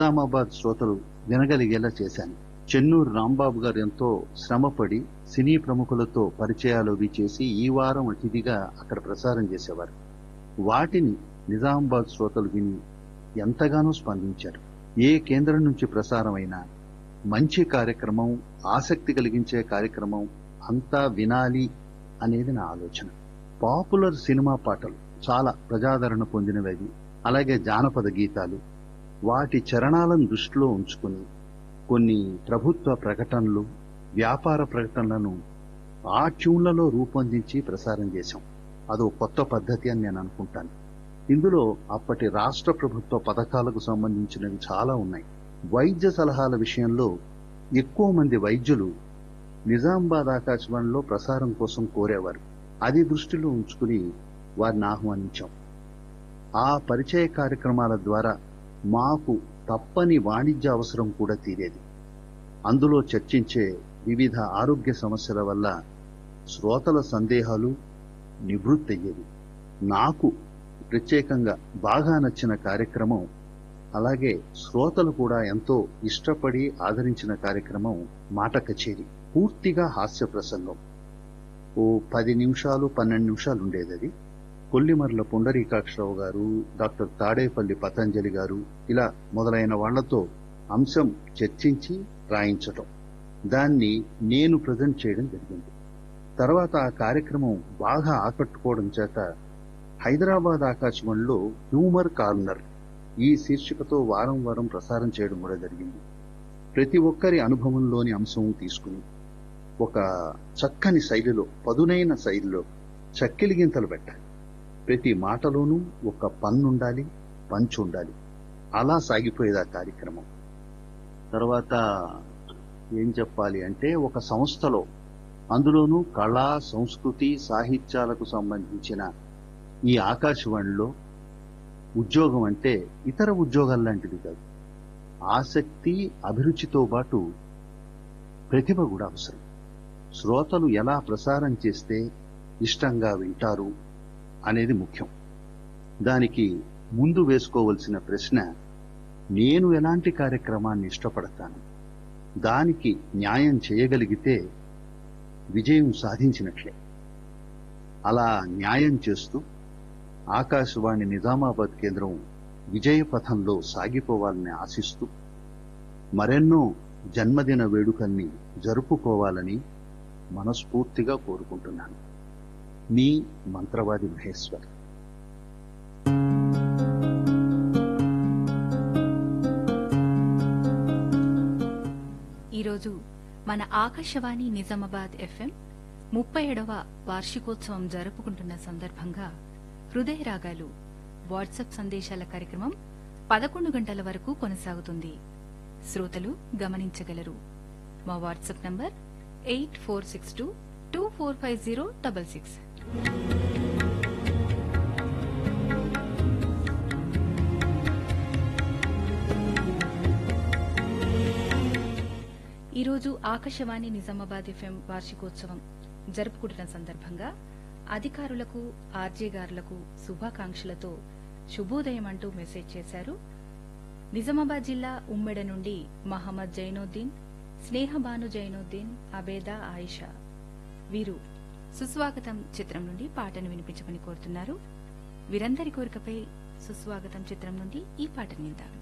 నిజామాబాద్ శ్రోతలు వినగలిగేలా చేశాను చెన్నూరు రాంబాబు గారు ఎంతో శ్రమపడి సినీ ప్రముఖులతో పరిచయాలు అవి చేసి ఈ వారం అతిథిగా అక్కడ ప్రసారం చేసేవారు వాటిని నిజామాబాద్ శ్రోతలు విని ఎంతగానో స్పందించారు ఏ కేంద్రం నుంచి ప్రసారమైనా మంచి కార్యక్రమం ఆసక్తి కలిగించే కార్యక్రమం అంతా వినాలి అనేది నా ఆలోచన పాపులర్ సినిమా పాటలు చాలా ప్రజాదరణ పొందినవి అలాగే జానపద గీతాలు వాటి చరణాలను దృష్టిలో ఉంచుకుని కొన్ని ప్రభుత్వ ప్రకటనలు వ్యాపార ప్రకటనలను ఆ ట్యూన్లలో రూపొందించి ప్రసారం చేశాం అదో కొత్త పద్ధతి అని నేను అనుకుంటాను ఇందులో అప్పటి రాష్ట్ర ప్రభుత్వ పథకాలకు సంబంధించినవి చాలా ఉన్నాయి వైద్య సలహాల విషయంలో ఎక్కువ మంది వైద్యులు నిజామాబాద్ ఆకాశవాణిలో ప్రసారం కోసం కోరేవారు అది దృష్టిలో ఉంచుకుని వారిని ఆహ్వానించాం ఆ పరిచయ కార్యక్రమాల ద్వారా మాకు తప్పని వాణిజ్య అవసరం కూడా తీరేది అందులో చర్చించే వివిధ ఆరోగ్య సమస్యల వల్ల శ్రోతల సందేహాలు నివృత్తయ్యేవి నాకు ప్రత్యేకంగా బాగా నచ్చిన కార్యక్రమం అలాగే శ్రోతలు కూడా ఎంతో ఇష్టపడి ఆదరించిన కార్యక్రమం మాట కచేరి పూర్తిగా హాస్య ప్రసంగం ఓ పది నిమిషాలు పన్నెండు నిమిషాలు ఉండేది అది కొల్లిమర్ల పుండరీకాక్షరావు గారు డాక్టర్ తాడేపల్లి పతంజలి గారు ఇలా మొదలైన వాళ్లతో అంశం చర్చించి రాయించటం దాన్ని నేను ప్రజెంట్ చేయడం జరిగింది తర్వాత ఆ కార్యక్రమం బాగా ఆకట్టుకోవడం చేత హైదరాబాద్ ఆకాశవాణిలో హ్యూమర్ కార్నర్ ఈ శీర్షికతో వారం వారం ప్రసారం చేయడం కూడా జరిగింది ప్రతి ఒక్కరి అనుభవంలోని అంశం తీసుకుని ఒక చక్కని శైలిలో పదునైన శైలిలో చక్కిలి గింతలు పెట్టాలి ప్రతి మాటలోనూ ఒక పన్నుండాలి పంచ్ ఉండాలి అలా సాగిపోయేది ఆ కార్యక్రమం తర్వాత ఏం చెప్పాలి అంటే ఒక సంస్థలో అందులోనూ కళా సంస్కృతి సాహిత్యాలకు సంబంధించిన ఈ ఆకాశవాణిలో ఉద్యోగం అంటే ఇతర ఉద్యోగాల లాంటిది కాదు ఆసక్తి అభిరుచితో పాటు ప్రతిభ కూడా అవసరం శ్రోతలు ఎలా ప్రసారం చేస్తే ఇష్టంగా వింటారు అనేది ముఖ్యం దానికి ముందు వేసుకోవలసిన ప్రశ్న నేను ఎలాంటి కార్యక్రమాన్ని ఇష్టపడతాను దానికి న్యాయం చేయగలిగితే విజయం సాధించినట్లే అలా న్యాయం చేస్తూ ఆకాశవాణి నిజామాబాద్ కేంద్రం విజయ పథంలో సాగిపోవాలని ఆశిస్తూ మరెన్నో జన్మదిన వేడుకల్ని జరుపుకోవాలని మనస్ఫూర్తిగా కోరుకుంటున్నాను మీ మంత్రవాది మహేశ్వర్ ఈరోజు మన ఆకాశవాణి నిజామాబాద్ ఎఫ్ఎం ముప్పై ఏడవ వార్షికోత్సవం జరుపుకుంటున్న సందర్భంగా హృదయ రాగాలు వాట్సాప్ సందేశాల కార్యక్రమం పదకొండు గంటల వరకు కొనసాగుతుంది శ్రోతలు గమనించగలరు మా WhatsApp number eight four six two two four five zero double six ఈరోజు ఆకాశవాణి నిజామాబాద్ ఎఫ్ఎం వార్షికోత్సవం జరుపుకుంటున్న సందర్భంగా అధికారులకు ఆర్జే గారులకు శుభాకాంక్షలతో శుభోదయం అంటూ మెసేజ్ చేశారు నిజామాబాద్ జిల్లా ఉమ్మెడ నుండి మహమ్మద్ జైనుద్దీన్ స్నేహబాను జైనుద్దీన్ అబేదా ఆయిషా వీరు సుస్వాగతం చిత్రం నుండి పాటను వినిపించమని కోరుతున్నారు వీరందరి కోరికపై సుస్వాగతం చిత్రం నుండి ఈ పాటను విందాం